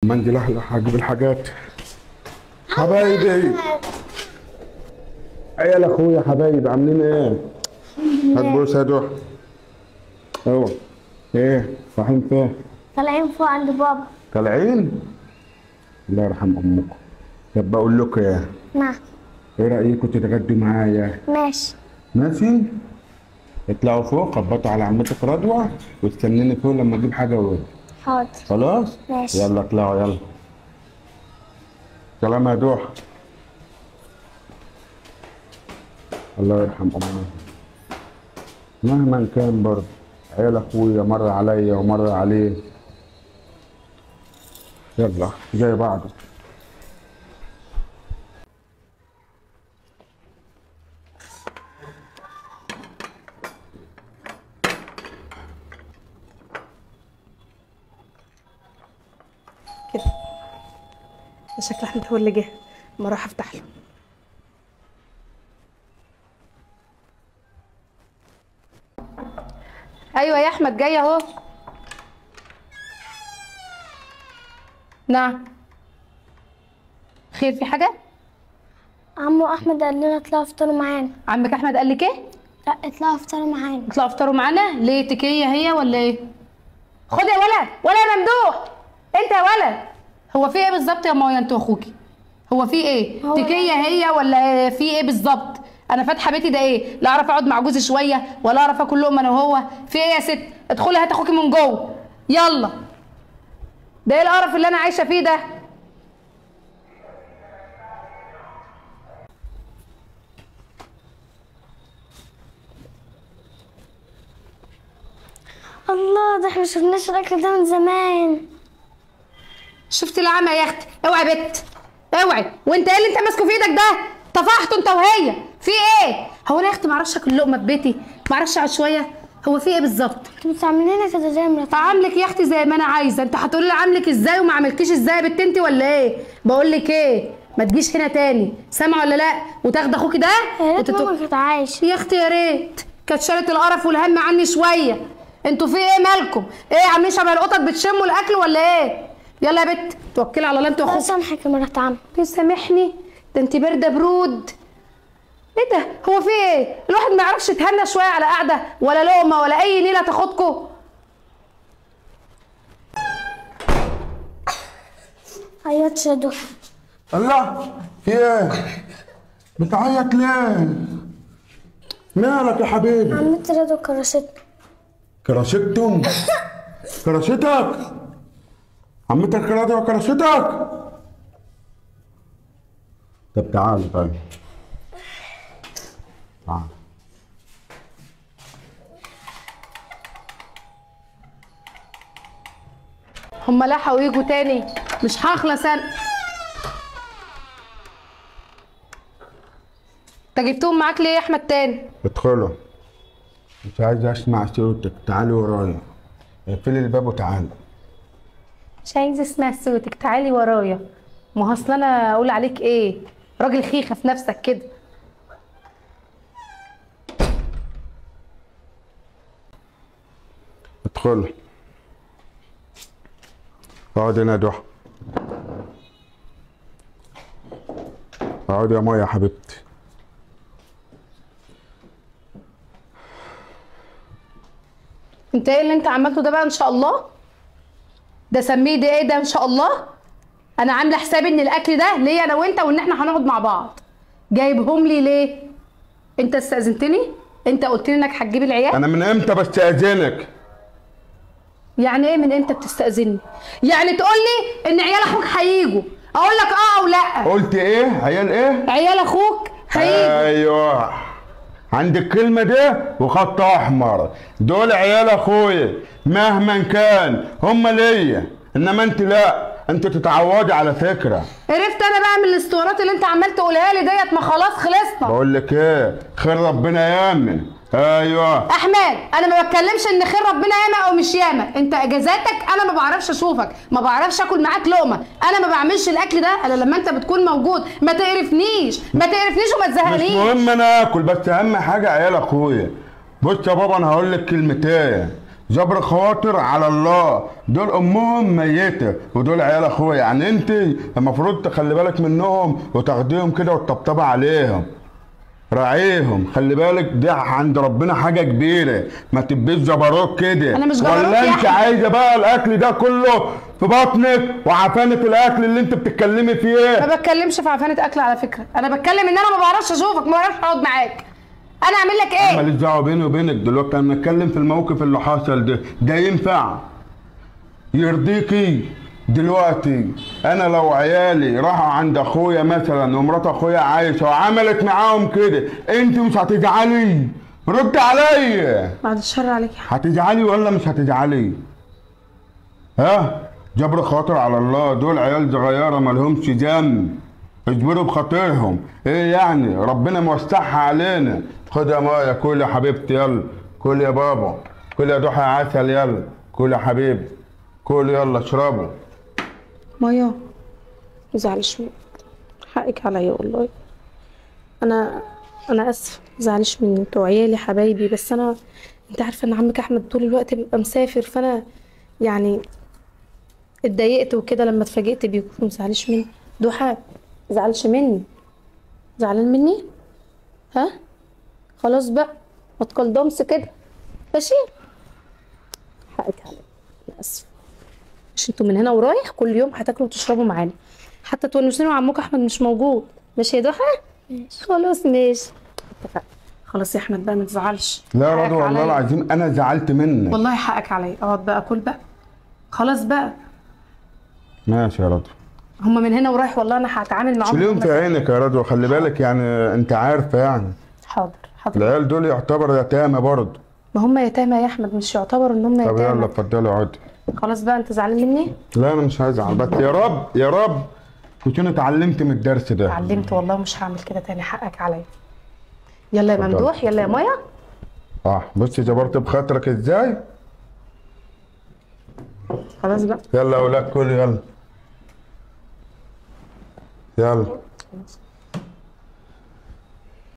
مندي لحلح هجيب الحاجات حبايبي عيال اخويا حبايبي عاملين ايه؟ هتبوس يا دوح ايوه ايه رايحين فين؟ طالعين فوق عند بابا طالعين؟ الله يرحم امكم طب بقول لكم ايه؟ نعم ايه رايكم تتغدوا معايا؟ ماشي ماشي؟ اطلعوا فوق خبطوا على عمتك رضوى واستنوني فوق لما اجيب حاجه واجي حاضر خلاص؟ ماشي. يلا اطلعوا يلا سلام يا دوح الله يرحم امنا مهما كان برضه عيال اخويا مر عليا ومر عليه يلا زي بعضه كده ده شكل احمد هو اللي جه اما اروح افتح له ايوه يا احمد جاي اهو نعم خير في حاجه عمو احمد قال لنا اطلعوا افطروا معانا عمك احمد قال لك ايه لا اطلعوا افطروا معانا اطلعوا افطروا معانا ليه تكيه هي ولا ايه خد يا ولد ولا يا ممدوح انت يا ولد هو في ايه بالظبط يا مايا انت واخوكي هو في ايه هو- تكيه هي ولا في ايه بالظبط انا فاتحه بيتي ده ايه لا اعرف اقعد مع جوزي شويه ولا اعرف اكل لقمه انا وهو في ايه يا ست ادخلي هات اخوكي من جوه يلا ده ايه القرف اللي انا عايشه فيه ده الله ده احنا شفناش الاكل ده من زمان شفتي العمى يا اختي اوعي بت اوعي وانت ايه اللي انت ماسكه في ايدك ده طفحته انت وهي في ايه هو انا يا اختي ما اعرفش اكل لقمه في بيتي ما اعرفش اقعد شويه هو في ايه بالظبط انتوا بتعملينا كده زي ما عاملك يا اختي زي ما انا عايزه انت هتقولي لي عاملك ازاي وما عملكيش ازاي يا بنت انت ولا ايه بقول لك ايه ما تجيش هنا تاني سامعه ولا لا وتاخدي اخوكي ده يا ريت وتتو- ماما كانت عايشه يا اختي يا ريت كانت شالت القرف والهم عني شويه انتوا في ايه مالكم ايه عاملين شبه القطط بتشموا الاكل ولا ايه يلا يا بت توكلي على الله انت الله واخوك يسامحك يا مرات عم سامحني ده انت بارده برود ايه ده هو في ايه الواحد ما يعرفش يتهنى شويه على قعده ولا لقمه ولا اي نيله تاخدكم عيطش يا دوح الله في ايه؟ بتعيط ليه؟ مالك يا حبيبي؟ عمتي رضوى كرستنا كراشتهم كراشتك عمتك راضية كراشتك طب تعالى طيب تعال هم لحقوا يجوا تاني مش هخلص انا انت جبتهم معاك ليه يا احمد تاني ادخلوا مش عايز اسمع صوتك تعالي ورايا اقفلي الباب وتعالي مش عايزه اسمع صوتك تعالي ورايا ما هو اصل انا اقول عليك ايه راجل خيخه في نفسك كده ادخلي اقعد هنا يا ضحى اقعد يا مايا يا حبيبتي انت ايه اللي انت عملته ده بقى ان شاء الله ده سميه ده ايه ده ان شاء الله انا عامله حسابي ان الاكل ده ليا انا وانت وان احنا هنقعد مع بعض جايبهم لي ليه انت استاذنتني انت قلت لي انك هتجيب العيال انا من امتى بستاذنك يعني ايه من امتى بتستاذني يعني تقول لي ان عيال اخوك هيجوا اقول لك اه او لا قلت ايه عيال ايه عيال اخوك هيجوا ايوه عندك الكلمة دي وخط احمر دول عيال اخويا مهما كان هم ليا انما انت لا انت تتعودي على فكرة عرفت انا بقى من الاسطوانات اللي انت عمال تقولها لي ديت ما خلاص خلصنا بقول لك ايه خير ربنا يامن ايوه احمد انا ما بتكلمش ان خير ربنا ياما او مش ياما انت اجازاتك انا ما بعرفش اشوفك ما بعرفش اكل معاك لقمه انا ما بعملش الاكل ده انا لما انت بتكون موجود ما تقرفنيش ما تقرفنيش وما مش تزهقنيش مهم انا اكل بس اهم حاجة عيال اخويا بص يا بابا انا هقول لك كلمتين جبر خواطر على الله دول امهم ميته ودول عيال اخويا يعني انت المفروض تخلي بالك منهم وتاخديهم كده وتطبطبي عليهم راعيهم خلي بالك دي عند ربنا حاجه كبيره ما تبقيش جبروت كده أنا مش جبروت ولا يا انت أحمد. عايزه بقى الاكل ده كله في بطنك وعفانه الاكل اللي انت بتتكلمي فيه ما بتكلمش في عفانه اكل على فكره انا بتكلم ان انا ما بعرفش اشوفك ما بعرفش اقعد معاك انا اعمل لك ايه ماليش دعوه بيني وبينك دلوقتي انا بنتكلم في الموقف اللي حصل ده ده ينفع يرضيكي دلوقتي انا لو عيالي راحوا عند اخويا مثلا ومرات اخويا عايشه وعملت معاهم كده انت مش هتزعلي رد عليا بعد الشر عليك يا هتزعلي ولا مش هتزعلي ها جبر خاطر على الله دول عيال صغيره مالهمش ذنب اجبروا بخاطرهم ايه يعني ربنا موسعها علينا خد يا مايا كل يا حبيبتي يلا كل يا بابا كل يا ضحى يا عسل يلا كل يا حبيبي كل يلا اشربوا مايا ما تزعلش مني حقك عليا والله انا انا اسف ما تزعلش مني انتوا عيالي حبايبي بس انا انت عارفه ان عمك احمد طول الوقت بيبقى مسافر فانا يعني اتضايقت وكده لما اتفاجئت بيكم ما تزعلش مني ضحى ما تزعلش مني زعلان مني ها خلاص بقى ما تقلدمش كده ماشي حقك عليا انا اسف مش انتوا من هنا ورايح كل يوم هتاكلوا وتشربوا معانا حتى تونسوني وعمك احمد مش موجود ماشي يا ضحى ماشي خلاص ماشي اتفقنا خلاص يا احمد بقى ما تزعلش لا يا حقك رضوى والله عليا. العظيم انا زعلت منك والله حقك عليا اقعد بقى كل بقى خلاص بقى ماشي يا رضوى هما من هنا ورايح والله انا هتعامل معاهم شيليهم هما في عينك يا رضوى خلي بالك يعني انت عارفه يعني حاضر حاضر العيال دول يعتبروا يتامى برضه ما هم يتامى يا احمد مش يعتبروا ان هم طب يلا يتامى اتفضلي اقعدي خلاص بقى انت زعلان مني لا انا مش هزعل بس يا رب يا رب كنت انا اتعلمت من الدرس ده اتعلمت والله مش هعمل كده تاني حقك عليا يلا يا اتفضل. ممدوح يلا يا مايا اه بصي جبرت بخاطرك ازاي خلاص بقى يلا يا اولاد كل يلا يلا